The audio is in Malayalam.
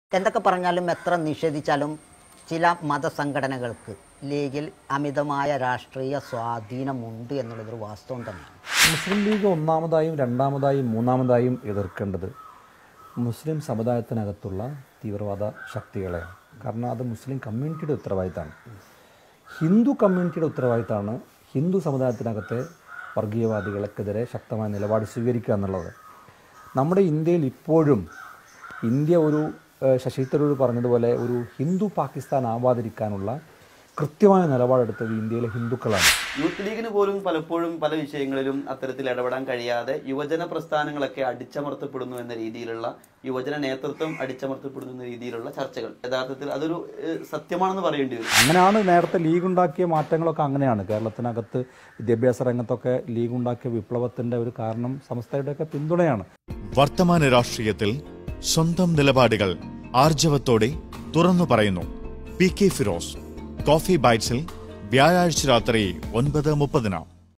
എന്തൊക്കെ പറഞ്ഞാലും എത്ര നിഷേധിച്ചാലും ചില മതസംഘടനകൾക്ക് ലീഗിൽ അമിതമായ രാഷ്ട്രീയ സ്വാധീനമുണ്ട് എന്നുള്ളതൊരു വാസ്തവം തന്നെയാണ് മുസ്ലിം ലീഗ് ഒന്നാമതായും രണ്ടാമതായും മൂന്നാമതായും എതിർക്കേണ്ടത് മുസ്ലിം സമുദായത്തിനകത്തുള്ള തീവ്രവാദ ശക്തികളെയാണ് കാരണം അത് മുസ്ലിം കമ്മ്യൂണിറ്റിയുടെ ഉത്തരവാദിത്തമാണ് ഹിന്ദു കമ്മ്യൂണിറ്റിയുടെ ഉത്തരവാദിത്തമാണ് ഹിന്ദു സമുദായത്തിനകത്തെ വർഗീയവാദികൾക്കെതിരെ ശക്തമായ നിലപാട് സ്വീകരിക്കുക എന്നുള്ളത് നമ്മുടെ ഇന്ത്യയിൽ ഇപ്പോഴും ഇന്ത്യ ഒരു ഏഹ്, ശശി തരൂർ പറഞ്ഞതുപോലെ ഒരു ഹിന്ദു പാകിസ്ഥാൻ ആവാതിരിക്കാനുള്ള കൃത്യമായ നിലപാടെടുത്തത് ഇന്ത്യയിലെ ഹിന്ദുക്കളാണ് യൂത്ത് ലീഗിന് പോലും പലപ്പോഴും പല വിഷയങ്ങളിലും അത്തരത്തിൽ ഇടപെടാൻ കഴിയാതെ യുവജന പ്രസ്ഥാനങ്ങളൊക്കെ അടിച്ചമർത്തപ്പെടുന്നു എന്ന രീതിയിലുള്ള യുവജന നേതൃത്വം അടിച്ചമർത്തപ്പെടുന്നു എന്ന രീതിയിലുള്ള ചർച്ചകൾ യഥാർത്ഥത്തിൽ അതൊരു ഏഹ്, സത്യമാണെന്ന് പറയേണ്ടി വരും അങ്ങനെയാണ് നേരത്തെ ലീഗ് ഉണ്ടാക്കിയ മാറ്റങ്ങളൊക്കെ അങ്ങനെയാണ് കേരളത്തിനകത്ത് വിദ്യാഭ്യാസ രംഗത്തൊക്കെ ലീഗ് ഉണ്ടാക്കിയ വിപ്ലവത്തിൻ്റെ ഒരു കാരണം സംസ്ഥയുടെയൊക്കെ പിന്തുണയാണ് വർത്തമാന രാഷ്ട്രീയത്തിൽ സ്വന്തം നിലപാടുകൾ ആർജവത്തോടെ തുറന്നു പറയുന്നു പി കെ ഫിറോസ് കോഫി ബൈറ്റ്സിൽ വ്യാഴാഴ്ച രാത്രി ഒൻപത് മുപ്പതിന്